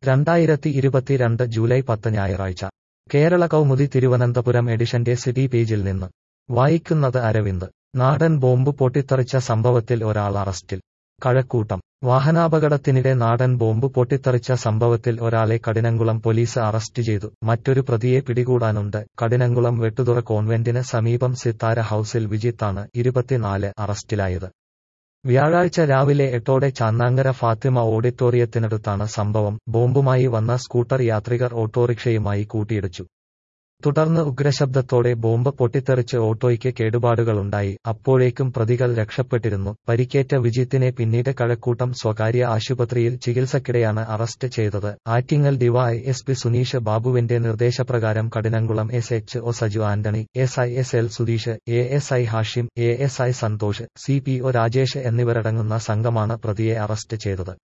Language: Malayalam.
രണ്ടായിരത്തി ഇരുപത്തിരണ്ട് ജൂലൈ പത്ത് ഞായറാഴ്ച കേരള കൗമുദി തിരുവനന്തപുരം എഡിഷന്റെ സിറ്റി പേജിൽ നിന്ന് വായിക്കുന്നത് അരവിന്ദ് നാടൻ ബോംബ് പൊട്ടിത്തെറിച്ച സംഭവത്തിൽ ഒരാൾ അറസ്റ്റിൽ കഴക്കൂട്ടം വാഹനാപകടത്തിനിടെ നാടൻ ബോംബ് പൊട്ടിത്തെറിച്ച സംഭവത്തിൽ ഒരാളെ കഠിനംകുളം പോലീസ് അറസ്റ്റ് ചെയ്തു മറ്റൊരു പ്രതിയെ പിടികൂടാനുണ്ട് കഠിനംകുളം വെട്ടുതുറ കോൺവെന്റിന് സമീപം സിത്താര ഹൌസിൽ വിജിത്താണ് ഇരുപത്തിനാല് അറസ്റ്റിലായത് വ്യാഴാഴ്ച രാവിലെ എട്ടോടെ ചാന്നാങ്കര ഫാത്തിമ ഓഡിറ്റോറിയത്തിനടുത്താണ് സംഭവം ബോംബുമായി വന്ന സ്കൂട്ടർ യാത്രികർ ഓട്ടോറിക്ഷയുമായി കൂട്ടിയിടിച്ചു തുടർന്ന് ഉഗ്രശബ്ദത്തോടെ ബോംബ് പൊട്ടിത്തെറിച്ച് ഓട്ടോയ്ക്ക് കേടുപാടുകളുണ്ടായി അപ്പോഴേക്കും പ്രതികൾ രക്ഷപ്പെട്ടിരുന്നു പരിക്കേറ്റ വിജിത്തിനെ പിന്നീട് കഴക്കൂട്ടം സ്വകാര്യ ആശുപത്രിയിൽ ചികിത്സക്കിടെയാണ് അറസ്റ്റ് ചെയ്തത് Attingal D Y S P Suneesh ബാബുവിന്റെ നിർദ്ദേശപ്രകാരം Kadinamkulam S H O Saju Antony S I S L Sudheesh A S I Hashim A S I Santhosh C P O Rajesh എന്നിവരടങ്ങുന്ന സംഘമാണ് പ്രതിയെ അറസ്റ്റ് ചെയ്തത്